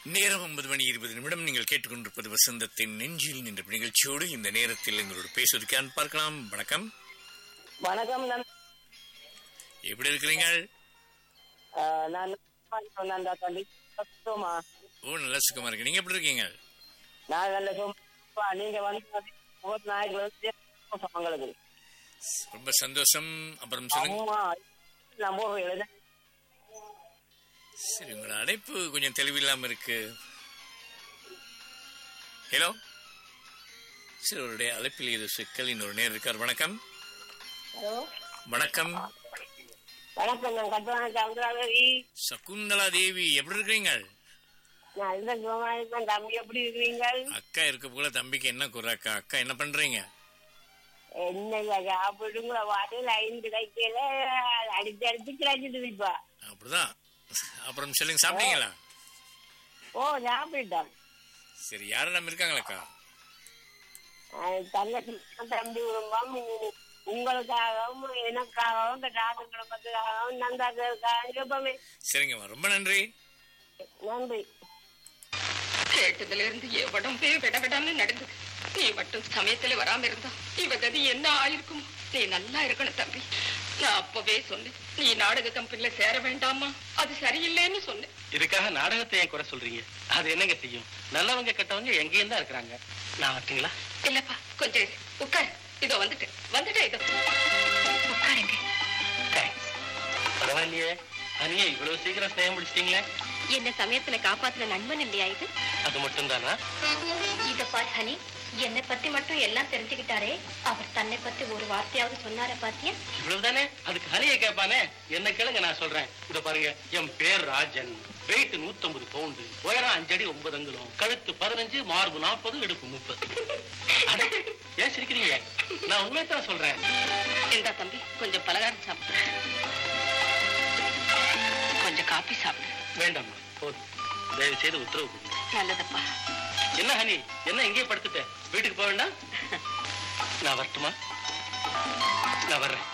நேரம் ஒன்பது மணி இருபது நிமிடம் நீங்கள் கேட்டுக்கொண்டிருப்பது வசந்தத்தின் நெஞ்சில் நின்ற நிகழ்ச்சியோடு இந்த நேரத்தில் எங்களோடு பேசுவதற்கு பார்க்கலாம் வணக்கம் வணக்கம் நான் எப்படி இருக்கிறீங்க ஆஹ், நான் நந்தா தம்பி சும்மா ஓ நல்ல சுகமா இருக்கு நீங்க எப்படி இருக்கீங்க நான் நல்ல சும்மா நீங்க வந்து முப்பத்தி நாயக்கு உங்களுக்கு ரொம்ப சந்தோஷம் அப்புறம் சொல்லுங்க அம்மா நம்ம ஒரு எழுத சரி உங்களோட அழைப்பு கொஞ்சம் தெளிவில்லாம இருக்கு ஹலோ சரி அவருடைய அழைப்பில் இது சிக்கல் இன்னொரு நேரம் இருக்கார் வணக்கம் ஹலோ வணக்கம் வணக்கம் நான் கட்டுவான சந்திராதேவி சகுந்தலா தேவி எப்படி இருக்கிறீங்க நான் இந்த சும்மா இருக்கேன் தம்பி எப்படி இருக்கிறீங்க அக்கா இருக்க போல தம்பிக்கு என்ன குறாக்கா அக்கா என்ன பண்றீங்க என்ன சாப்பிடுங்களா வாட்டு லைன் கிடைக்கல அடிச்சு அடிச்சு கிடைச்சிட்டு இப்ப அப்படிதான் அப்புறம் சொல்லுங்க சாப்பிட்டீங்களா ஓ சாப்பிட்டோம் சரி யாரெல்லாம் இருக்காங்களாக்கா தங்கச்சி தம்பி குடும்பம் உங்களுக்காகவும் எனக்காகவும் இந்த ராஜ குடும்பத்துக்காகவும் நந்தாக்காகவும் எப்பவுமே சரிங்கம்மா ரொம்ப நன்றி நன்றி கேட்டதுல இருந்து என் உடம்பே விட விடாம நடந்தது நீ மட்டும் சமயத்துல வராம இருந்தா இவ கதி என்ன ஆயிருக்கும் நீ நல்லா இருக்கணும் தம்பி நான் அப்பவே சொன்னேன் நீ நாடக கம்பெனில சேர வேண்டாமா அது சரியில்லைன்னு சொன்னேன் இதுக்காக நாடகத்தை ஏன் குறை சொல்றீங்க அது என்னங்க செய்யும் நல்லவங்க கெட்டவங்க எங்கேயும் தான் இருக்கிறாங்க நான் வரட்டுங்களா இல்லப்பா கொஞ்சம் இரு. உட்காரு இதோ வந்துட்டு வந்துட்டேன் இதோ உட்காருங்க தேங்க்ஸ் பரவாயில்லையே அனியே இவ்வளவு சீக்கிரம் ஸ்நேகம் முடிச்சிட்டீங்களே என்ன சமயத்துல காப்பாத்துற நண்பன் இல்லையா இது அது மட்டும் தானா இத பார் ஹனி என்னை பத்தி மட்டும் எல்லாம் தெரிஞ்சுக்கிட்டாரே அவர் தன்னை பத்தி ஒரு வார்த்தையாவது சொன்னார பாத்தியா இவ்வளவுதானே அதுக்கு ஹனியை கேட்பானே என்ன கேளுங்க நான் சொல்றேன் இத பாருங்க என் பேர் ராஜன் வெயிட் 150 பவுண்டு உயரம் அஞ்சடி ஒன்பது அங்குலம் கழுத்து பதினஞ்சு மார்பு நாற்பது இடுப்பு முப்பது அட, ஏன் சிரிக்கிறீங்க நான் உண்மையை தான் சொல்றேன் இந்தா தம்பி கொஞ்சம் பலகாரம் சாப்பிடு கொஞ்சம் காபி சாப்பிடு வேண்டாம்மா போதும் தயவு செய்து உத்தரவு கொடுங்க நல்லதப்பா என்ன ஹனி என்ன எங்கேயே படுத்துட்ட வீட்டுக்கு போக வேண்டாம் நான் வரட்டுமா நான் வர்றேன்